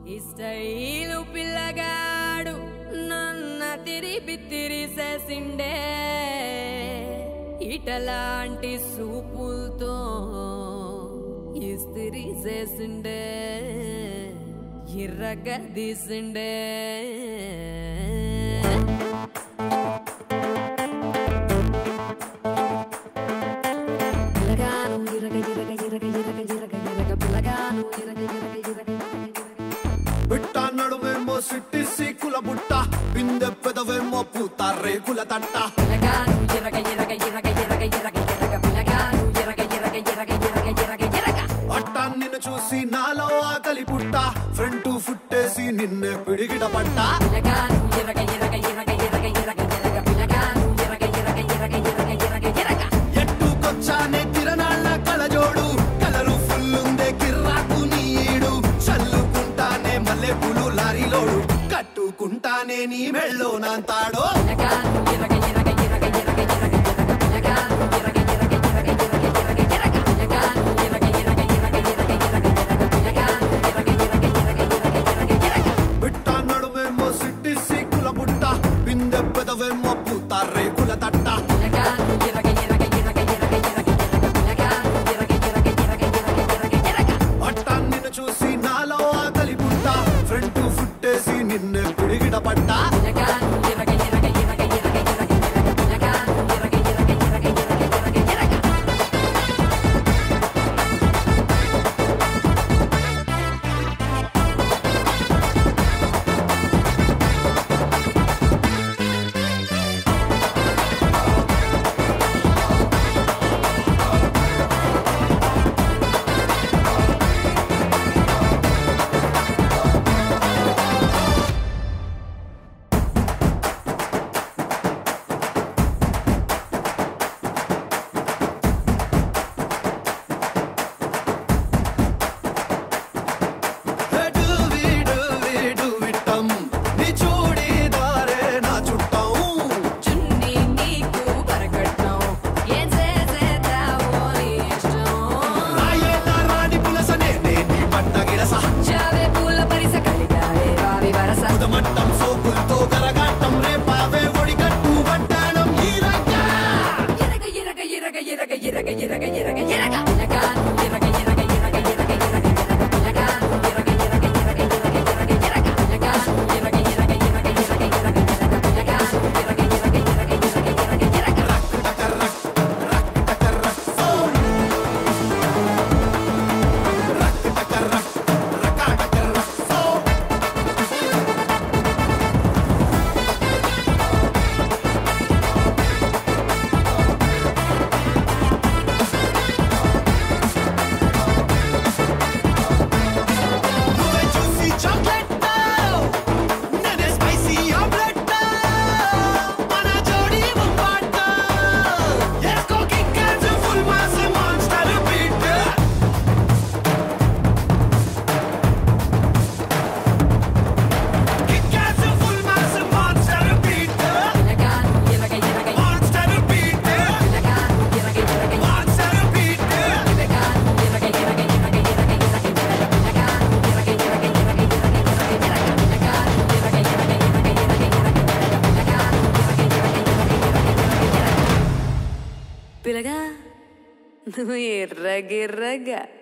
ఈ స్టైలు పిల్లగాడు నన్న తిరిపి తిరిసేసిండే ఇటలాంటి సూపులతో ఇస్తిరి చేసిండే ఇర్రగ తీసిండే పిల్లగాను ఇరగ ఇరగ ఇరగ ఇరగ ఇరగ ఇరగ పిల్లగాను ఇరగ ఇరగ ఇరగ ఇరగ ఇరగ బిట్ట నడువేమో సిట్టి సీకుల బుట్ట బిందె పెదవేమో పూత రేకుల తట్ట పిల్లగాను ఇరగ ఇరగ ఇరగ ఇరగ ఇరగ ఇరగ పిల్లగాను ఇరగ ఇరగ ఇరగ ఇరగ ఇరగ ఇరగ అట్ట నిన్ను చూసి నాలో ఆకలి పుట్ట ఫ్రంట్ ఫుట్టేసి నిన్నే పిడిగిడ పట్ట పిల్లగాను ఇరగ ఇరగ ఇరగ ఇరగ ఇరగ ఇరగ పిల్లగాను ఇరగ ఇరగ ఇరగ ఇరగ ఇరగ ఇరగ ఎట్టుకొచ్చానే తిరణాళ్ళ కలజోడు కలరు ఫుల్లుందే కిర్రాకు నీ ఈడు చల్లుకుంటానే మల్లె పులు లారీలోడు కట్టుకుంటానే నీ మెళ్ళో నాంతాడో పిల్లగాను ఇరగ ఇరగ ఇరగ ఇరగ ఇరగ ఇరగ పిల్లగాను ఇరగ ఇరగ ఇరగ ఇరగ ఇరగ ఇరగ పిల్లగాను ఇరగ ఇరగ ఇరగ ఇరగ ఇరగ ఇరగ పిల్లగాను ఇరగ ఇరగ ఇరగ ఇరగ ఇరగ ఇరగ బిట్ట నడువేమో సిట్టి సీకుల బుట్ట బిందె పెదవేమో పూత రేకుల తట్ట పిల్లగాను ఇరగ ఇరగ ఇరగ ఇరగ ఇరగ ఇరగ పిల్లగాను ఇరగ ఇరగ ఇరగ ఇరగ ఇరగ ఇరగ అట్ట నిన్ను చూసి నాలో ఆకలి పుట్ట ఫ్రంట్ ఫుట్టేసి నిన్నే పిడిగిడ పట్ట పిల్లగాను ఇరగ ఇరగ ఇరగ ఇరగ ఇరగ ఇరగ పిల్లగాను ఇరగ ఇరగ ఇరగ ఇరగ ఇరగ ఇరగ డూవి డూవి డూవిట్టం నీ చూడీదారే నా చుట్టం చున్నీ నీకు పరకట్నం ఏం చేసేద్దావో నీ ఇష్టం రాయేట రాణి పులసనే నే నీ పట్ట గిడస చావే పూల పరిస కలిగారే రావి వరస ఉదమట్టం సోకులతో కరగాటం రేపావే ఒడిగట్టు వడ్డాణం ఈ రంగా ఇరగ ఇరగ ఇరగ ఇరగ ఇరగ ఇరగ ఇరగ ఇరగ పిల్లగాను ఇరగ ఇరగ ఇరగ ఇరగ ఇరగ ఇరగ పిల్లగాను ఇరగ ఇరగ ఇరగ ఇరగ ఇరగ ఇరగ పిల్లగాను ఇరగ ఇరగ ఇరగ ఇరగ ఇరగ ఇరగ పిల్లగాను ఇరగ ఇరగ ఇరగ ఇరగ ఇరగ ఇరగ నువ్వే చూసి చాక్లెట్ నేనే స్పైసీ ఆమ్లెట్ మన జోడి ముంబాట ఎస్కో kick full mass monster beat kick full mass monster beat పిల్లగాను ఇరగ ఇరగ మాన్స్టర్ బీట్ పిల్లగాను ఇరగ ఇరగ మాన్స్టర్ బీట్ పిల్లగాను ఇరగ ఇరగ ఇరగ ఇరగ ఇరగ ఇరగ పిల్లగాను ఇరగ ఇరగ ఇరగ ఇరగ ఇరగ ఇరగ పిల్లగాను ఇరగ ఇరగ ఇరగ ఇరగ ఇరగ ఇరగ పిల్లగాను ఇరగ ఇరగ ఇరగ ఇరగ ఇరగ పిల్లగా నువ్వు ఎర్రగిర్రగా